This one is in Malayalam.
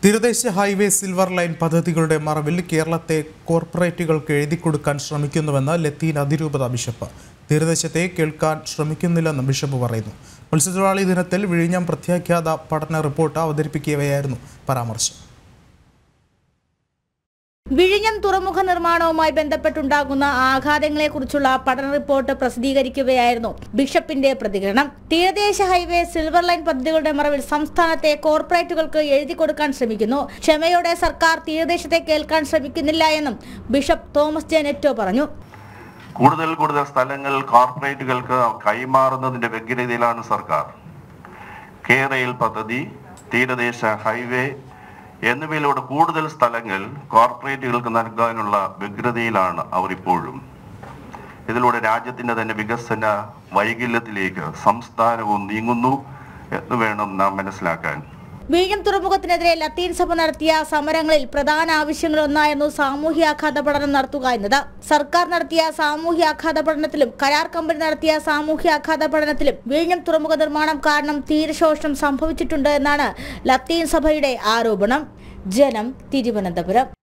തീരദേശ ഹൈവേ സിൽവർ ലൈൻ പദ്ധതികളുടെ മറവിൽ കേരളത്തെ കോർപ്പറേറ്റുകൾക്ക് എഴുതി കൊടുക്കാൻ ശ്രമിക്കുന്നുവെന്ന് ലത്തീൻ അതിരൂപത ബിഷപ്പ് തീരദേശത്തെ കേൾക്കാൻ ശ്രമിക്കുന്നില്ലെന്ന് ബിഷപ്പ് പറയുന്നു മത്സ്യത്തൊഴിലാളി ദിനത്തിൽ വിഴിഞ്ഞം പ്രത്യാഖ്യാത പഠന റിപ്പോർട്ട് അവതരിപ്പിക്കവെയായിരുന്നു പരാമർശം വിഴിഞ്ഞം തുറമുഖ നിർമ്മാണവുമായി ബന്ധപ്പെട്ടുണ്ടാകുന്ന ആഘാതങ്ങളെക്കുറിച്ചുള്ള പഠന റിപ്പോർട്ട് പ്രസിദ്ധീകരിക്കുകയായിരുന്നു ബിഷപ്പിന്റെ പ്രതികരണം തീരദേശ ഹൈവേ സിൽവർ ലൈൻ പദ്ധതികളുടെ മറവിൽ സംസ്ഥാനത്തെ കോർപ്പറേറ്റുകൾക്ക് എഴുതി കൊടുക്കാൻ ശ്രമിക്കുന്നു ക്ഷമയോടെ സർക്കാർ തീരദേശത്തെ കേൾക്കാൻ ശ്രമിക്കുന്നില്ല എന്നും ബിഷപ്പ് തോമസ് ജെ നെറ്റോ പറഞ്ഞു കൂടുതൽ കൂടുതൽ സ്ഥലങ്ങൾ കോർപ്പറേറ്റുകൾക്ക് കൈമാറുന്നതിന്റെ വ്യഗ്രതയിലാണ് സർക്കാർ കെ റെയിൽ പദ്ധതി തീരദേശ ഹൈവേ എന്നിവയിലൂടെ കൂടുതൽ സ്ഥലങ്ങൾ കോർപ്പറേറ്റുകൾക്ക് നൽകാനുള്ള വ്യഗ്രതയിലാണ് അവർ ഇപ്പോഴും ഇതിലൂടെ രാജ്യത്തിന്റെ തന്നെ വികസന വൈകല്യത്തിലേക്ക് സംസ്ഥാനവും നീങ്ങുന്നു എന്ന് വേണം നാം മനസ്സിലാക്കാൻ വിഴിഞ്ഞം തുറമുഖത്തിനെതിരെ ലത്തീൻ സഭ നടത്തിയ സമരങ്ങളിൽ പ്രധാന ആവശ്യങ്ങളൊന്നായിരുന്നു സാമൂഹ്യാഘാത പഠനം നടത്തുക എന്നത് സർക്കാർ നടത്തിയ സാമൂഹ്യാഘാത പഠനത്തിലും കരാർ കമ്പനി നടത്തിയ സാമൂഹ്യാഘാത പഠനത്തിലും വിഴിഞ്ഞം തുറമുഖ നിർമ്മാണം കാരണം തീരശോഷണം സംഭവിച്ചിട്ടുണ്ട് എന്നാണ് ലത്തീൻ സഭയുടെ ആരോപണം ജനം തിരുവനന്തപുരം